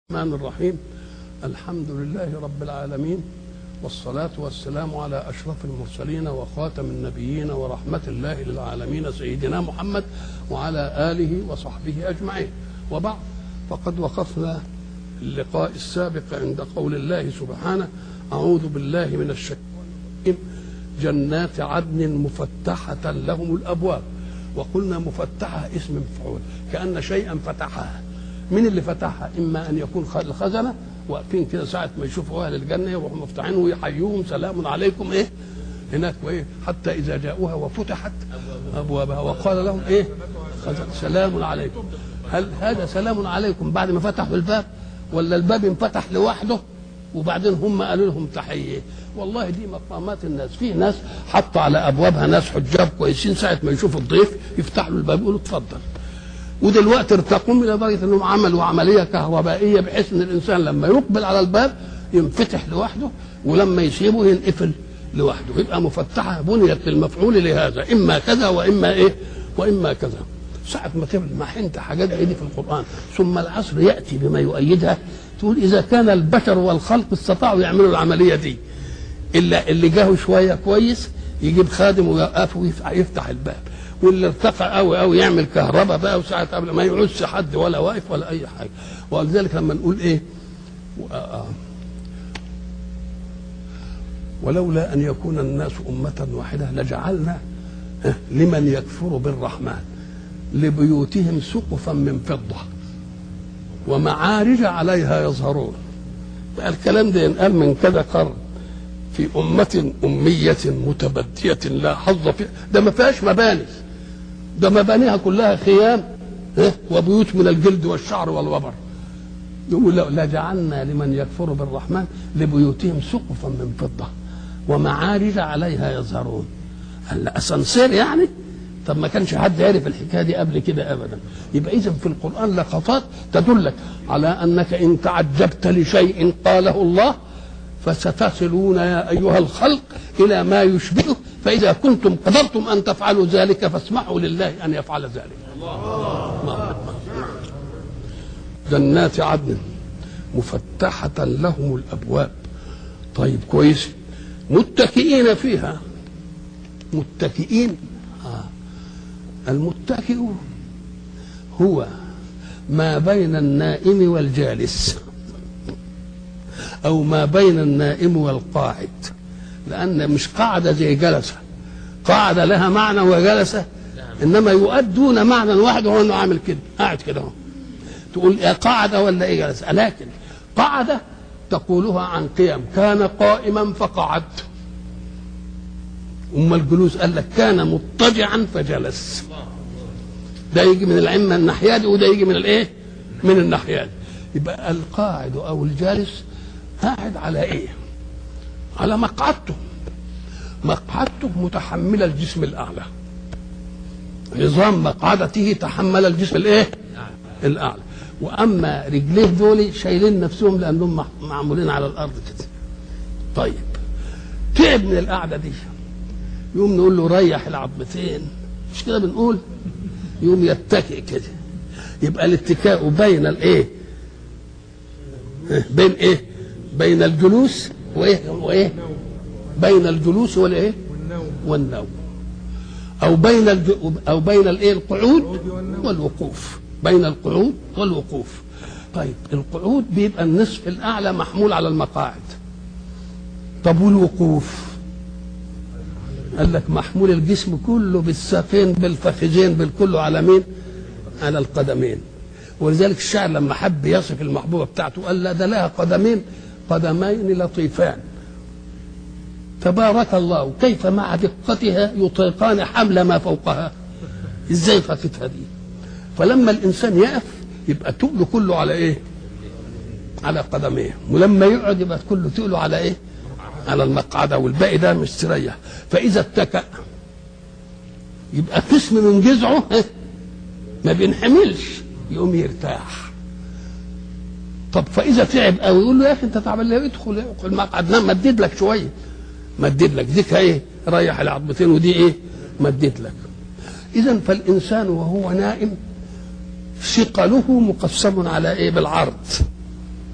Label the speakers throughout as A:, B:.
A: الرحمن الرحيم الحمد لله رب العالمين والصلاة والسلام على أشرف المرسلين وخاتم النبيين ورحمة الله للعالمين سيدنا محمد وعلى آله وصحبه أجمعين وبعد فقد وقفنا اللقاء السابق عند قول الله سبحانه أعوذ بالله من الشيطان الرجيم جنات عدن مفتحة لهم الأبواب وقلنا مفتحة اسم مفعول كأن شيئا فتحها مين اللي فتحها اما ان يكون الخزنه واقفين كده ساعه ما يشوفوا اهل الجنه يروحوا مفتحين ويحيوهم سلام عليكم ايه هناك وايه حتى اذا جاءوها وفتحت ابوابها وقال لهم ايه سلام عليكم هل هذا سلام عليكم بعد ما فتحوا الباب ولا الباب انفتح لوحده وبعدين هم قالوا لهم تحيه والله دي مقامات الناس في ناس حطوا على ابوابها ناس حجاب كويسين ساعه ما يشوفوا الضيف يفتحوا له الباب يقولوا اتفضل ودلوقتي ارتقوا الى درجه انهم عملوا عمليه كهربائيه بحيث ان الانسان لما يقبل على الباب ينفتح لوحده ولما يسيبه ينقفل لوحده يبقى مفتحه بنيت للمفعول لهذا اما كذا واما ايه واما كذا ساعة ما تلمح انت حاجات زي دي في القرآن ثم العصر يأتي بما يؤيدها تقول إذا كان البشر والخلق استطاعوا يعملوا العملية دي إلا اللي جاهوا شوية كويس يجيب خادم ويوقفه ويفتح الباب واللي ارتقى قوي قوي يعمل كهرباء بقى وساعة قبل ما يعوزش حد ولا واقف ولا أي حاجة ولذلك لما نقول إيه ولولا أن يكون الناس أمة واحدة لجعلنا لمن يكفر بالرحمن لبيوتهم سقفا من فضة ومعارج عليها يظهرون بقى الكلام ده ينقال من كذا قرن في أمة أمية متبدية لا حظ فيها ده ما فيهاش مباني ده مبانيها كلها خيام وبيوت من الجلد والشعر والوبر يقول لا جعلنا لمن يكفر بالرحمن لبيوتهم سقفا من فضة ومعارج عليها يظهرون هل أسانسير يعني طب ما كانش حد عرف الحكايه دي قبل كده ابدا يبقى اذا في القران لقطات تدلك على انك ان تعجبت لشيء قاله الله فستصلون يا ايها الخلق الى ما يشبهه فاذا كنتم قدرتم ان تفعلوا ذلك فاسمحوا لله ان يفعل ذلك الله. جنات عدن مفتحة لهم الأبواب طيب كويس متكئين فيها متكئين آه. المتكئ هو ما بين النائم والجالس او ما بين النائم والقاعد لان مش قاعده زي جلسه قاعده لها معنى وجلسه انما يؤدون معنى واحد وهو انه عامل كده قاعد كده اهو تقول يا قاعده ولا ايه جلسه لكن قاعده تقولها عن قيم كان قائما فقعد أما الجلوس قال لك كان مضطجعا فجلس ده يجي من العمة الناحية دي وده يجي من الايه؟ من الناحية دي يبقى القاعد أو الجالس قاعد على ايه؟ على مقعدته مقعدته متحملة الجسم الأعلى نظام مقعدته تحمل الجسم الايه؟ الأعلى وأما رجليه دول شايلين نفسهم لأنهم معمولين على الأرض كده طيب تعب من القعدة دي يقوم نقول له ريح العظمتين مش كده بنقول يقوم يتكئ كده يبقى الاتكاء بين الايه بين ايه بين الجلوس وايه وايه بين الجلوس والايه والنوم او بين الج... او بين الايه القعود والوقوف بين القعود والوقوف طيب القعود بيبقى النصف الاعلى محمول على المقاعد طب والوقوف قال لك محمول الجسم كله بالساقين بالفخذين بالكله على مين؟ على القدمين ولذلك الشاعر لما حب يصف المحبوبه بتاعته قال لا ده لها قدمين قدمين لطيفان تبارك الله كيف مع دقتها يطيقان حمل ما فوقها ازاي خفتها دي فلما الانسان يقف يبقى تقله كله على ايه على قدميه ولما يقعد يبقى كله تقله على ايه على المقعدة والباقي ده مستريح فإذا اتكأ يبقى قسم من جذعه ما بينحملش يقوم يرتاح طب فإذا تعب قوي يقول له يا أخي أنت تعبان ليه ادخل المقعد نام مدد لك شوية مدد لك ديك إيه ريح العظمتين ودي إيه مدد لك إذا فالإنسان وهو نائم ثقله مقسم على إيه بالعرض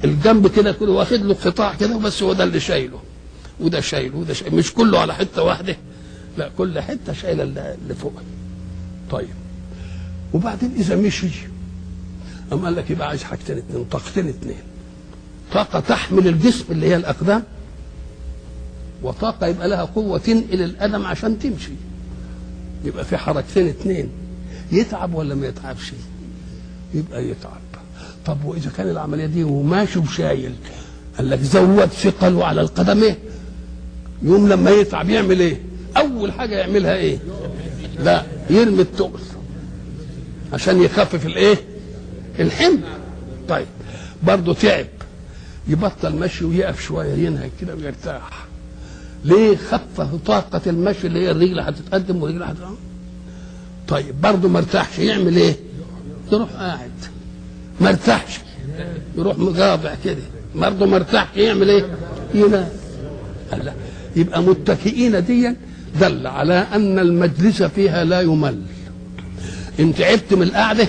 A: الجنب كده كله واخد له قطاع كده وبس هو ده اللي شايله وده شايله وده شايله مش كله على حته واحده لا كل حته شايله اللي اللي فوقها طيب وبعدين اذا مشي قام قال لك يبقى عايز حاجتين اتنين طاقتين اتنين طاقه تحمل الجسم اللي هي الاقدام وطاقه يبقى لها قوه تنقل القدم عشان تمشي يبقى في حركتين اتنين يتعب ولا ما يتعبش يبقى يتعب طب واذا كان العمليه دي وماشي وشايل قال لك زود ثقله على القدمين يوم لما يتعب يعمل ايه اول حاجه يعملها ايه لا يرمي التقل عشان يخفف الايه الحمل طيب برضه تعب يبطل مشي ويقف شويه ينهج كده ويرتاح ليه خفف طاقة المشي اللي هي الرجل هتتقدم والرجل هتتقدم طيب برضه ما ارتاحش يعمل ايه؟ يروح قاعد ما ارتاحش يروح مقاطع كده برضه ما ارتاحش يعمل ايه؟ ينام قال لا يبقى متكئين دي دل على ان المجلس فيها لا يمل ان تعبت من القعده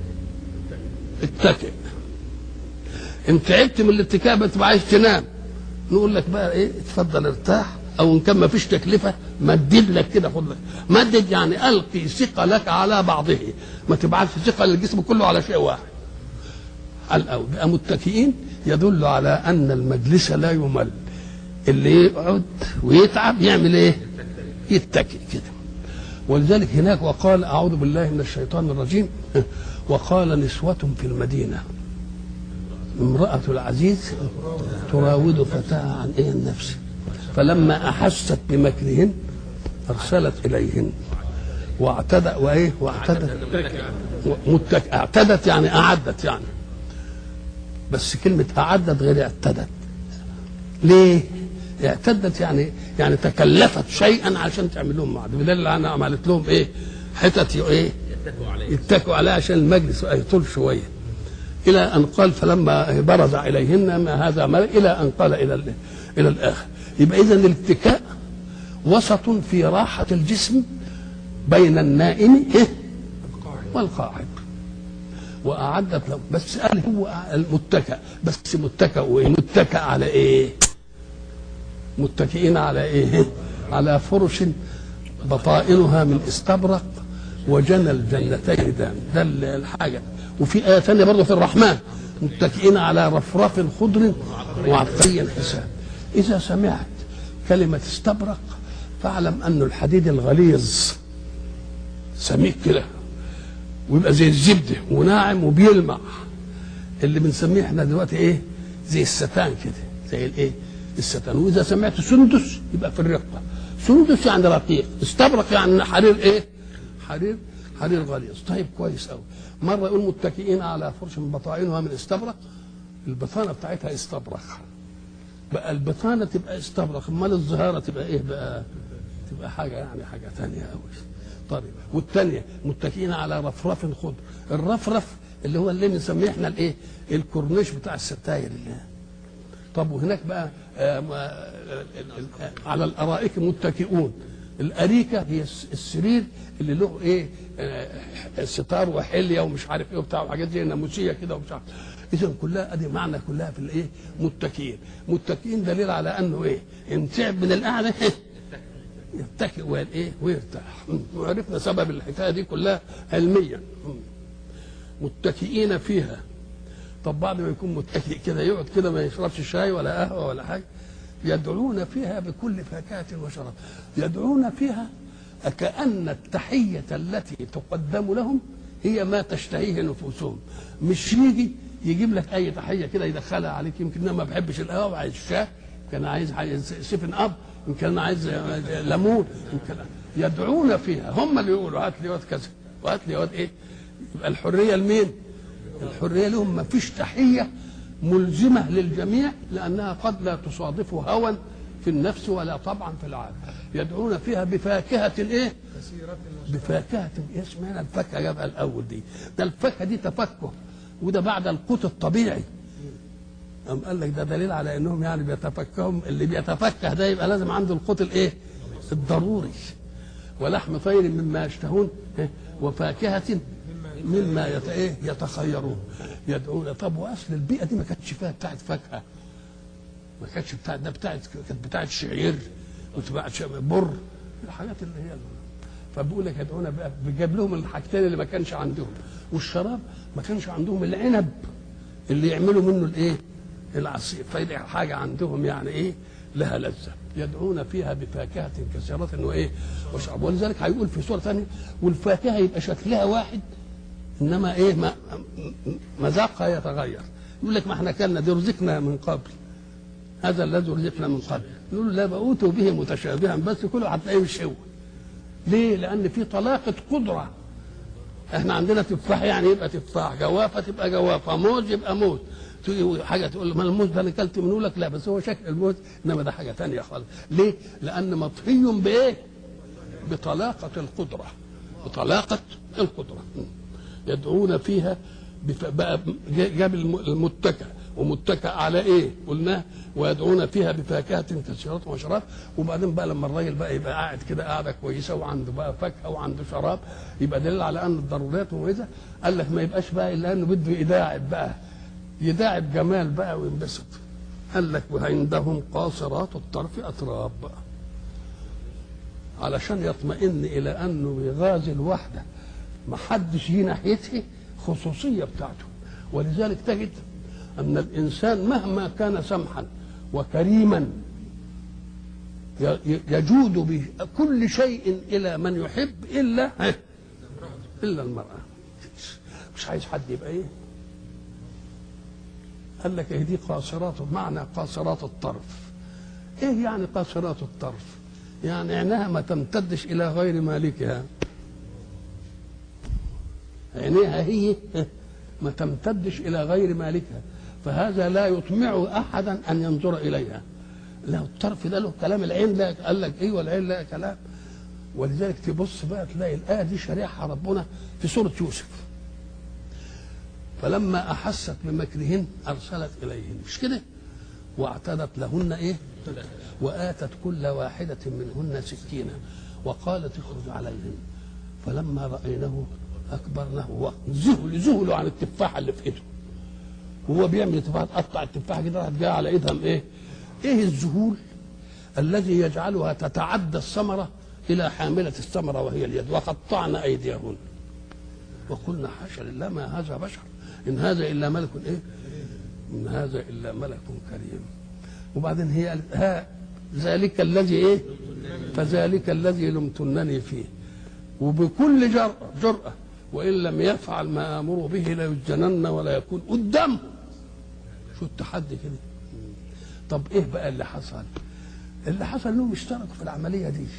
A: اتكئ ان تعبت من الاتكاء بتبقى عايز تنام نقول لك بقى ايه اتفضل ارتاح او ان كان ما فيش تكلفه مدد لك كده خد لك مدد يعني القي ثقلك على بعضه ما تبعتش ثقه للجسم كله على شيء واحد على الاول بقى متكئين يدل على ان المجلس لا يمل اللي يقعد ويتعب يعمل ايه يتكئ كده ولذلك هناك وقال اعوذ بالله من الشيطان الرجيم وقال نسوة في المدينة امرأة العزيز تراود فتاها عن ايه النفس فلما احست بمكرهن ارسلت اليهن واعتدى وايه واعتدت متك... اعتدت يعني اعدت يعني بس كلمة اعدت غير اعتدت ليه؟ اعتدت يعني يعني تكلفت شيئا عشان تعمل لهم معد بدل انا عملت لهم ايه؟ حتت ايه؟ يتكوا عليها عشان المجلس يطول شويه الى ان قال فلما برز اليهن ما هذا ما الى ان قال الى ال- الى الاخر يبقى اذا الاتكاء وسط في راحه الجسم بين النائم إيه؟ والقاعد واعدت له بس قال هو المتكأ بس متكأ وايه متكأ على ايه متكئين على ايه على فرش بطائنها من استبرق وجنى الجنتين دان ده ال- الحاجه وفي ايه ثانيه برضه في الرحمن متكئين على رفرف خضر وعطري حساب اذا سمعت كلمه استبرق فاعلم انه الحديد الغليظ سميك كده ويبقى زي الزبده وناعم وبيلمع اللي بنسميه احنا دلوقتي ايه زي الستان كده زي الايه الستان واذا سمعت سندس يبقى في الرقه سندس يعني رقيق استبرق يعني حرير ايه حرير حرير غليظ طيب كويس قوي مره يقول متكئين على فرش من بطائنها من استبرق البطانه بتاعتها استبرق بقى البطانه تبقى استبرق امال الظهاره تبقى ايه بقى تبقى حاجه يعني حاجه ثانيه قوي طيب والثانيه متكئين على رفرف خضر الرفرف اللي هو اللي بنسميه احنا الايه الكورنيش بتاع الستاير اللي طب وهناك بقى آه، ما- آه، ال- ال- على الارائك متكئون الاريكه هي الس- السرير اللي له ايه آه، ستار وحليه ومش عارف ايه وبتاع وحاجات زي ناموسيه كده ومش عارف اذا كلها ادي معنى كلها في الايه متكئين متكئين دليل على انه ايه ان تعب من القعده يتكئ والايه ويرتاح م. وعرفنا سبب الحكايه دي كلها علميا م. متكئين فيها طب بعد ما يكون متكئ كده يقعد كده ما يشربش شاي ولا قهوه ولا حاجه يدعون فيها بكل فاكهه وشراب يدعون فيها كأن التحية التي تقدم لهم هي ما تشتهيه نفوسهم مش يجي يجيب لك اي تحيه كده يدخلها عليك يمكن انا ما بحبش القهوه عايز شاي كان عايز عايز سيفن اب يمكن انا عايز ليمون يمكن يدعون فيها هم اللي يقولوا هات لي واد كذا وهات لي واد ايه يبقى الحريه لمين؟ الحريه لهم ما فيش تحيه ملزمه للجميع لانها قد لا تصادف هوى في النفس ولا طبعا في العالم يدعون فيها بفاكهه ايه؟ بفاكهه ايه اسمها الفاكهه جابها الاول دي ده الفاكهه دي تفكه وده بعد القوت الطبيعي أم قال لك ده دليل على انهم يعني بيتفكهم اللي بيتفكه ده يبقى لازم عنده القوت الايه؟ الضروري ولحم طير مما يشتهون إيه؟ وفاكهة مما يت... إيه يتخيرون يدعون طب واصل البيئه دي ما كانتش فيها بتاعت فاكهه ما كانتش بتاعت ده بتاعت كانت بتاعت شعير وتباعت ش- بر الحاجات اللي هي فبقول لك يدعون بقى بجاب لهم الحاجتين اللي ما كانش عندهم والشراب ما كانش عندهم العنب اللي يعملوا منه الايه العصير فدي حاجه عندهم يعني ايه لها لذه يدعون فيها بفاكهه كثيره وايه وشراب ولذلك هيقول في سوره ثانيه والفاكهه يبقى شكلها واحد انما ايه ما مذاقها يتغير يقول لك ما احنا كلنا دي رزقنا من قبل هذا الذي رزقنا من قبل نقول له لا بأوتوا به متشابها بس كله هتلاقيه مش هو ليه؟ لأن في طلاقة قدرة احنا عندنا تفاح يعني يبقى تفاح جوافة تبقى جوافة موز يبقى موز تيجي حاجة تقول ما الموز ده اللي كلت منه لك لا بس هو شكل الموز انما ده حاجة تانية خالص ليه؟ لأن مطهي بإيه؟ بطلاقة القدرة بطلاقة القدرة يدعون فيها بف... بقى جاب الم- المتكأ ومتكأ على ايه؟ قلنا ويدعون فيها بفاكهة كثيرة وشراب وبعدين بقى لما الراجل بقى يبقى قاعد كده قاعدة كويسة وعنده بقى فاكهة وعنده شراب يبقى دليل على أن الضرورات مميزة قال لك ما يبقاش بقى إلا أنه بده يداعب بقى يداعب جمال بقى وينبسط قال لك وعندهم قاصرات الطرف أتراب بقى علشان يطمئن الى انه يغازي الوحده ما حدش يجي ناحيته خصوصيه بتاعته ولذلك تجد ان الانسان مهما كان سمحا وكريما ي- ي- يجود بكل شيء الى من يحب الا الا المراه مش عايز حد يبقى ايه قال لك ايه دي قاصرات معنى قاصرات الطرف ايه يعني قاصرات الطرف يعني عينها ما تمتدش الى غير مالكها عينيها هي ما تمتدش الى غير مالكها فهذا لا يطمع احدا ان ينظر اليها لا الطرف ده له كلام العين لا قال لك ايه والعين لا كلام ولذلك تبص بقى تلاقي الايه دي شريحها ربنا في سوره يوسف فلما احست بمكرهن ارسلت اليهن مش كده واعتدت لهن ايه واتت كل واحده منهن سكينا وقالت اخرج عليهن فلما راينه اكبرنه ذهل ذهلوا عن التفاحه اللي في ايده وهو بيعمل التفاحه تقطع التفاحه كده راحت جايه على ايدها ايه ايه الذهول الذي يجعلها تتعدى الثمره الى حامله الثمره وهي اليد وقطعن ايديهن وقلنا حاشا لله ما هذا بشر ان هذا الا ملك ايه ان هذا الا ملك كريم وبعدين هي قالت ها ذلك الذي ايه فذلك الذي لمتنني فيه وبكل جرأة جرأة وإن لم يفعل ما آمره به ليسجنن ولا يكون قدامه شو التحدي كده طب ايه بقى اللي حصل اللي حصل انهم اشتركوا في العملية دي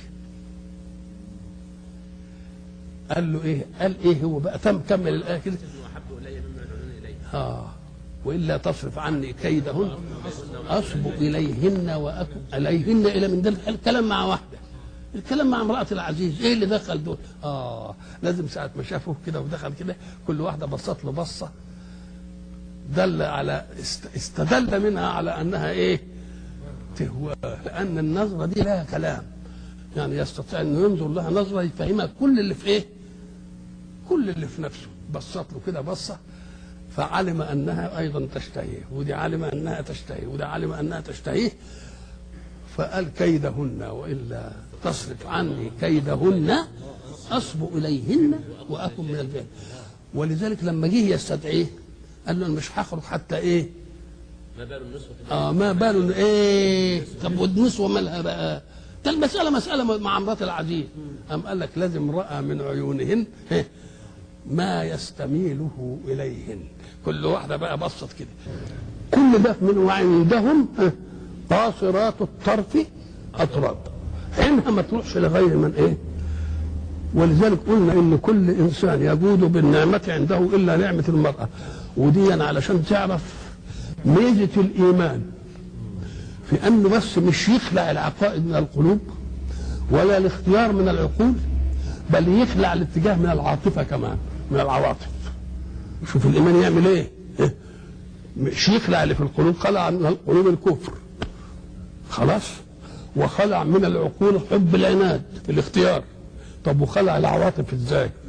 A: قال له ايه قال ايه هو بقى تم كمل الآية كده
B: واحب الي مما يدعون اليه
A: اه والا تصرف عني كيدهن اصب اليهن واكن اليهن الى من ذلك الكلام مع واحده الكلام مع امراه العزيز ايه اللي دخل دول اه لازم ساعه ما شافوه كده ودخل كده كل واحده بصت له بصه دل على است- استدل منها على انها ايه تهوى لان النظره دي لها كلام يعني يستطيع انه ينظر لها نظره يفهمها كل اللي في ايه كل اللي في نفسه بصت له كده بصه فعلم انها ايضا تشتهيه ودي علم انها تشتهيه وده علم انها تشتهيه فقال كيدهن والا تصرف عني كيدهن اصب اليهن واكن من الجهل ولذلك لما جه يستدعيه قال له انا مش هخرج حتى ايه
B: ما بال النسوه في
A: اه ما بال ايه طب والنسوه مالها بقى ده المساله مساله مع مرات العزيز قام قال لك لازم راى من عيونهن إيه؟ ما يستميله اليهن كل واحده بقى بصت كده كل ده من وعندهم إيه؟ قاصرات الطرف اطراب عينها ما تروحش لغير من ايه ولذلك قلنا ان كل انسان يجود بالنعمه عنده الا نعمه المراه ودي علشان تعرف ميزه الايمان في انه بس مش يخلع العقائد من القلوب ولا الاختيار من العقول بل يخلع الاتجاه من العاطفه كمان من العواطف شوف الايمان يعمل ايه إيه؟ مش يخلع اللي في القلوب خلع من القلوب الكفر خلاص وخلع من العقول حب العناد في الاختيار طب وخلع العواطف ازاي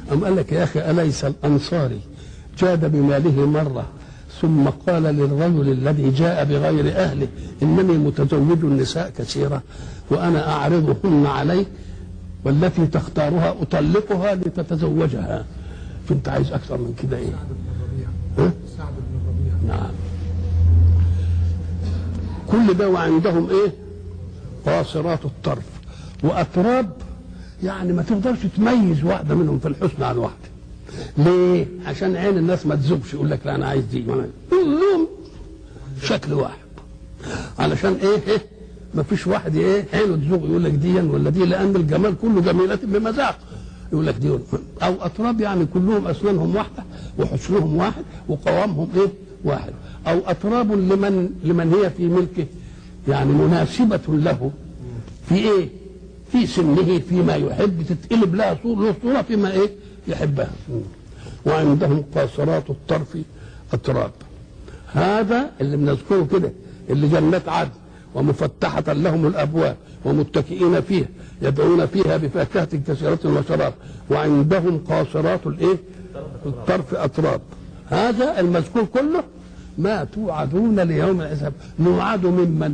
A: أم قال لك يا أخي أليس الأنصاري جاد بماله مرة ثم قال للرجل الذي جاء بغير أهله إنني متزوج النساء كثيرة وأنا أعرضهن عليك والتي تختارها أطلقها لتتزوجها فأنت عايز أكثر من كده إيه؟
C: سعد بن الربيع
A: ها؟
C: سعد بن الربيع
A: نعم كل ده وعندهم ايه قاصرات الطرف واتراب يعني ما تقدرش تميز واحده منهم في الحسن عن واحده ليه عشان عين الناس ما تذوبش يقول لك لا انا عايز دي وأنا- كلهم شكل واحد علشان ايه ايه ما فيش واحد ايه عينه تذوق يقول لك دي ولا دي لان الجمال كله جميلة بمذاق يقول لك دي او اتراب يعني كلهم اسنانهم واحده وحسنهم واحد وقوامهم ايه واحد او اتراب لمن لمن هي في ملكه يعني مناسبه له في ايه في سنه فيما يحب تتقلب لها صورة له صورة فيما ايه يحبها وعندهم قاصرات الطرف اتراب هذا اللي بنذكره كده اللي جنات عدن ومفتحة لهم الأبواب ومتكئين فيها يدعون فيها بفاكهة كثيرة وشراب وعندهم قاصرات الإيه؟ الطرف أتراب هذا المذكور كله ما توعدون ليوم الحساب نوعد ممن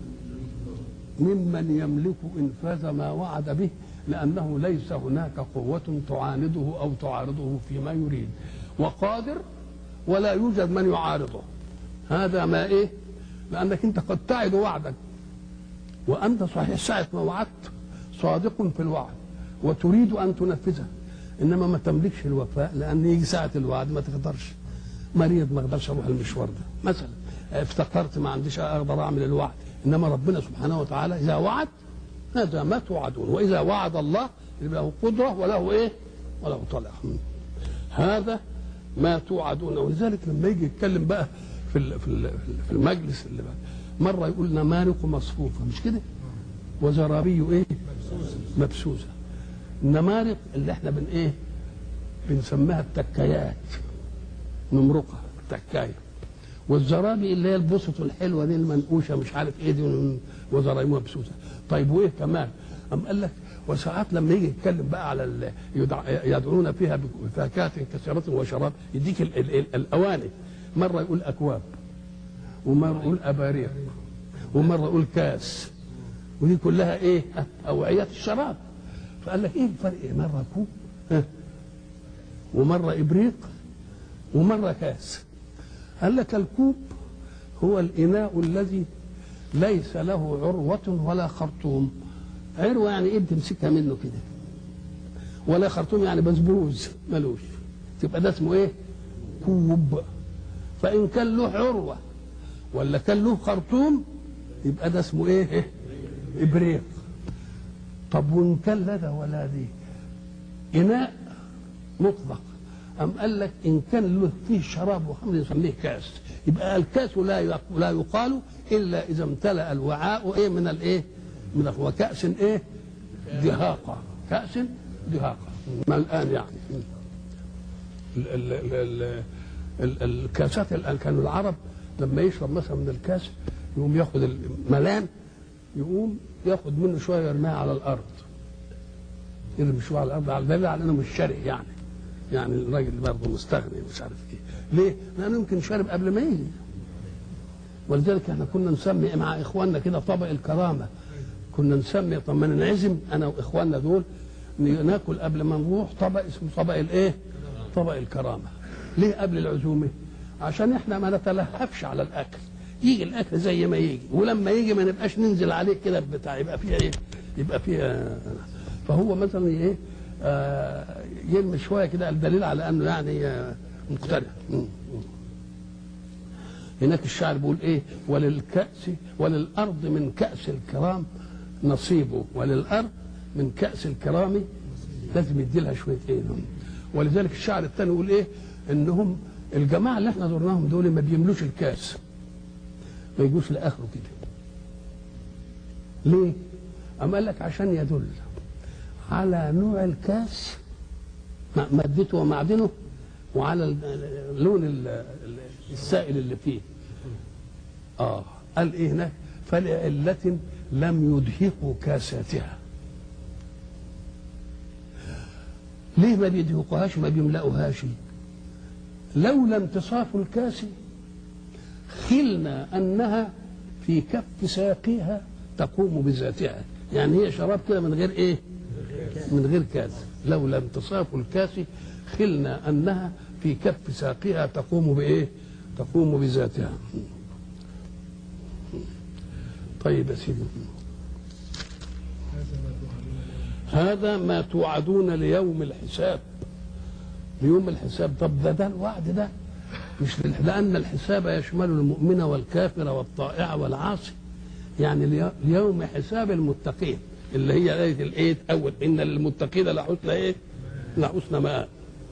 A: ممن يملك انفاذ ما وعد به لانه ليس هناك قوه تعانده او تعارضه فيما يريد وقادر ولا يوجد من يعارضه هذا ما ايه لانك انت قد تعد وعدك وانت صحيح ساعه ما وعدت صادق في الوعد وتريد ان تنفذه انما ما تملكش الوفاء لان يجي ساعه الوعد ما تقدرش مريض ما اقدرش اروح المشوار ده مثلا افتكرت ما عنديش اقدر اعمل الوعد انما ربنا سبحانه وتعالى اذا وعد هذا ما توعدون واذا وعد الله يبقى له قدره وله ايه وله طلع هذا ما توعدون ولذلك لما يجي يتكلم بقى في ال- في ال- في المجلس اللي بقى مره يقول نمارق مصفوفه مش كده وزرابي ايه مبسوسه النمارق اللي احنا بن ايه بنسميها التكايات نمرقها تكايه والزرابي اللي هي البسط الحلوه دي المنقوشه مش عارف ايه دي وزرابي مبسوسه طيب وايه كمان أم قال لك وساعات لما يجي يتكلم بقى على ال- يدع- يدعون فيها بفاكهه كثيره وشراب يديك ال ال ال الاواني مره يقول اكواب ومره يقول اباريق ومره يقول كاس ودي كلها ايه اوعيه الشراب فقال لك ايه الفرق إيه؟ مره كوب ها ومره ابريق ومره كاس قال لك الكوب هو الاناء الذي ليس له عروه ولا خرطوم عروه يعني ايه بتمسكها منه كده ولا خرطوم يعني بسبوز ملوش تبقى ده اسمه ايه كوب فان كان له عروه ولا كان له خرطوم يبقى ده اسمه ايه إيه؟ ابريق طب وان كان لا ده ولا دي اناء مطلق أم قال لك إن كان له فيه شراب وخمر نسميه كاس يبقى الكاس لا يق- لا يقال إلا إذا امتلأ الوعاء إيه من الإيه؟ من ال- وكأس إيه؟ دهاقة كأس دهاقة ما الآن يعني ال ال ال ال ال الكاسات الآن كانوا العرب لما يشرب مثلا من الكاس يقوم ياخد الملان يقوم ياخد منه شويه يرميها على الارض يرمي شويه على الارض على دليل على انه مش شرق يعني يعني الراجل برضه مستغني مش عارف ايه ليه؟ لانه يمكن شارب قبل ما يجي ولذلك احنا كنا نسمي مع اخواننا كده طبق الكرامه كنا نسمي طب ما ننعزم انا واخواننا دول ن- ناكل قبل ما نروح طبق اسمه طبق الايه؟ طبق الكرامه ليه قبل العزومه؟ عشان احنا ما نتلهفش على الاكل يجي الاكل زي ما يجي ولما يجي ما نبقاش ننزل عليه كده بتاع يبقى فيها ايه؟ يبقى فيها فهو مثلا ايه؟ آه يرمي شويه كده الدليل على انه يعني آه مقتنع مم. هناك الشاعر بيقول ايه وللكأس وللأرض من كأس الكرام نصيبه وللأرض من كأس الكرام لازم يدي لها شوية ايه ولذلك الشاعر الثاني يقول ايه انهم الجماعة اللي احنا زرناهم دول ما بيملوش الكاس ما يجوش لآخره كده ليه؟ أما قال لك عشان يدل على نوع الكاس م- مادته ومعدنه وعلى ال- ال- لون ال- ال- السائل اللي فيه اه قال ايه هناك فلعلة لم يدهقوا كاساتها ليه ما بيدهقوهاش ما بيملأوهاش لولا انتصاف الكاس خلنا انها في كف ساقيها تقوم بذاتها يعني هي شراب كده من غير ايه من غير كاس لولا انتصاف الكاس خلنا انها في كف ساقيها تقوم بايه تقوم بذاتها طيب يا سيدي هذا ما توعدون ليوم الحساب ليوم الحساب طب ده ده الوعد ده مش لل- لأن الحساب يشمل المؤمن والكافر والطائع والعاصي يعني لي- ليوم حساب المتقين اللي هي آية الإيه أول إن للمتقين لحسن إيه لحسن مآب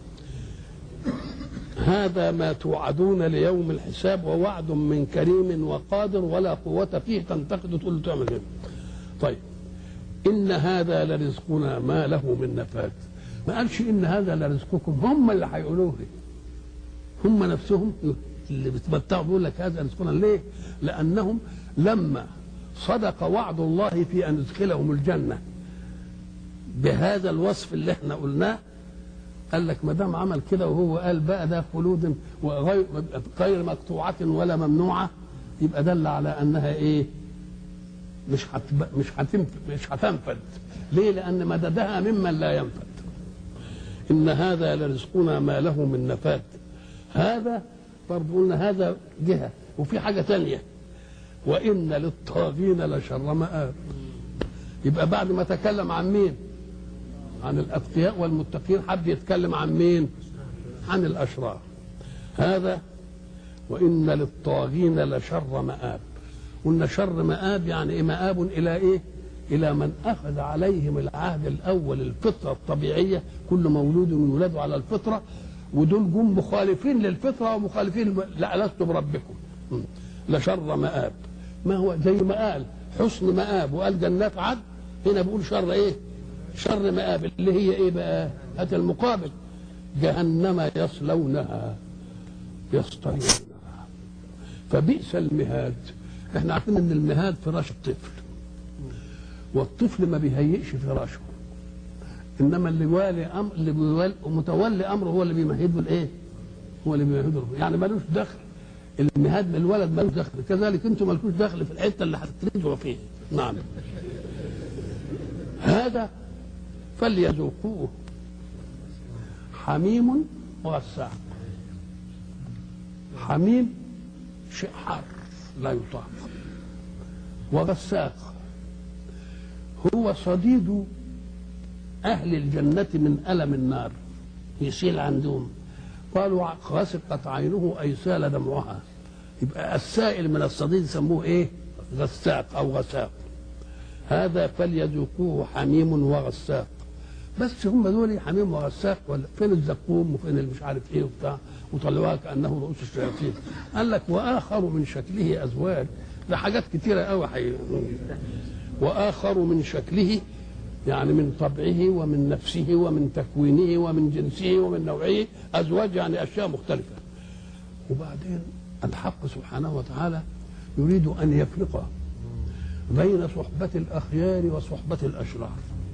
A: هذا ما توعدون ليوم الحساب ووعد من كريم وقادر ولا قوة فيه تنتقد تقول له تعمل كده طيب إن هذا لرزقنا ما له من نفاد ما قالش إن هذا لرزقكم هم اللي هيقولوه لي هم نفسهم اللي بيتمتعوا بيقول لك هذا رزقنا ليه؟ لأنهم لما صدق وعد الله في أن يدخلهم الجنة بهذا الوصف اللي احنا قلناه قال لك ما دام عمل كده وهو قال بقى ده خلود وغير غير مقطوعة ولا ممنوعة يبقى دل على أنها إيه؟ مش هتب... مش هتنف... مش هتنفد ليه لان مددها ممن لا ينفد ان هذا لرزقنا ما له من نفاد هذا برضه قلنا هذا جهه وفي حاجه تانية وان للطاغين لشر مآب يبقى بعد ما تكلم عن مين عن الاتقياء والمتقين حد يتكلم عن مين عن الاشرار هذا وان للطاغين لشر مآب قلنا شر مآب يعني إيه مآب إلى إيه؟ إلى من أخذ عليهم العهد الأول الفطرة الطبيعية كل مولود يولد على الفطرة ودول جم مخالفين للفطرة ومخالفين لا لست بربكم م. لشر مآب ما هو زي ما قال حسن مآب وقال جنات عدن هنا بيقول شر إيه؟ شر مآب اللي هي إيه بقى؟ هات المقابل جهنم يصلونها يصطريونها فبئس المهاد احنا عارفين ان المهاد فراش الطفل والطفل ما بيهيئش فراشه انما اللي والي امر اللي بيوالي متولي امره هو اللي بيمهده الايه؟ هو اللي بيمهده يعني ملوش دخل المهاد من الولد ملوش دخل كذلك انتم ملكوش دخل في الحته اللي هتترجعوا فيها نعم هذا فليذوقوه حميم وغساق حميم شيء حار لا يطاق وغساق هو صديد أهل الجنة من ألم النار يسيل عندهم قالوا غسقت عينه أي سال دمعها يبقى السائل من الصديد يسموه إيه غساق أو غساق هذا فليذوقوه حميم وغساق بس هم دول حميم وغساق ولا فين الزقوم وفين اللي مش عارف ايه وبتاع وطلعوها كانه رؤوس الشياطين قال لك واخر من شكله ازواج ده حاجات كتيره قوي حي... واخر من شكله يعني من طبعه ومن نفسه ومن تكوينه ومن جنسه ومن نوعه ازواج يعني اشياء مختلفه وبعدين الحق سبحانه وتعالى يريد ان يفرق بين صحبه الاخيار وصحبه الاشرار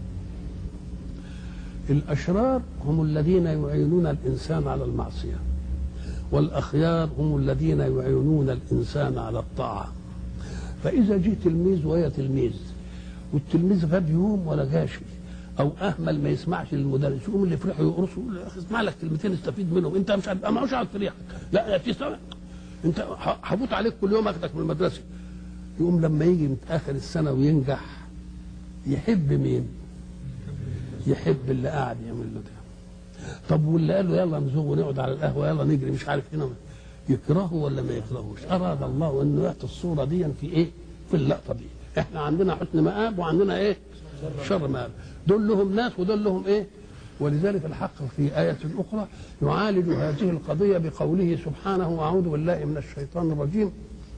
A: الأشرار هم الذين يعينون الإنسان على المعصية والأخيار هم الذين يعينون الإنسان على الطاعة فإذا جه تلميذ وهي تلميذ والتلميذ غاب يوم ولا جاش أو أهمل ما يسمعش للمدرس يقوم اللي يفرحوا يقرصوا يقول يا أخي اسمع لك كلمتين استفيد منهم أنت مش عارف ما مش عارف تريحك لا تستمع أنت هفوت عليك كل يوم أخدك من المدرسة يقوم لما يجي متأخر السنة وينجح يحب مين؟ يحب اللي قاعد يعمل له ده طب واللي قال له يلا نزوغ ونقعد على القهوه يلا نجري مش عارف هنا يكرهه ولا ما يكرهوش اراد الله انه يعطي الصوره دي في ايه في اللقطه دي احنا عندنا حسن مآب وعندنا ايه شر مآب دول لهم ناس ودول لهم ايه ولذلك الحق في آية أخرى يعالج هذه القضية بقوله سبحانه أعوذ بالله من الشيطان الرجيم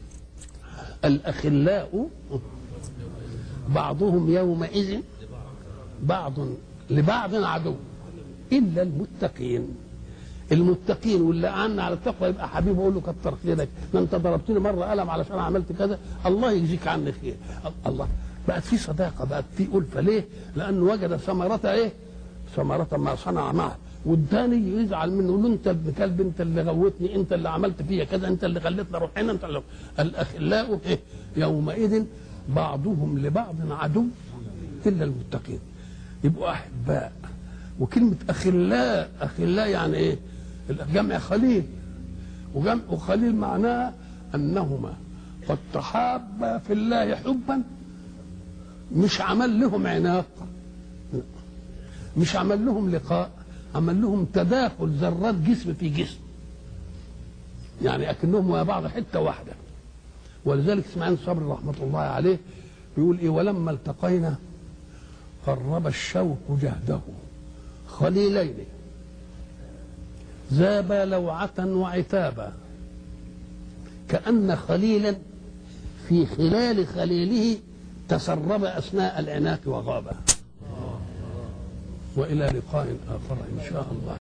A: الأخلاء بعضهم يومئذ بعض لبعض عدو الا المتقين المتقين واللي قعدنا على التقوى يبقى حبيبه يقول له كتر خيرك ده انت ضربتني مره قلم علشان عملت كذا الله يجزيك عني خير الله بقت في صداقه بقت في الفه ليه؟ لانه وجد ثمره ايه؟ ثمرة ما صنع معه والتاني يزعل منه يقول له انت ابن كلب انت اللي غوتني انت اللي عملت فيا كذا انت اللي خليتني اروح هنا انت اللي الاخلاء إيه؟ يومئذ بعضهم لبعض عدو الا المتقين يبقوا احباء وكلمه اخلاء اخلاء يعني ايه؟ جمع خليل وجمع وخليل معناها انهما قد تحابا في الله حبا مش عمل لهم عناق مش عمل لهم لقاء عمل لهم تداخل ذرات جسم في جسم يعني اكنهم مع بعض حته واحده ولذلك اسماعيل صبري رحمه الله عليه بيقول ايه ولما التقينا قرب الشوك جهده خليلين ذابا لوعة وعتابا كأن خليلا في خلال خليله تسرب أثناء العناق وغابا وإلى لقاء آخر إن شاء الله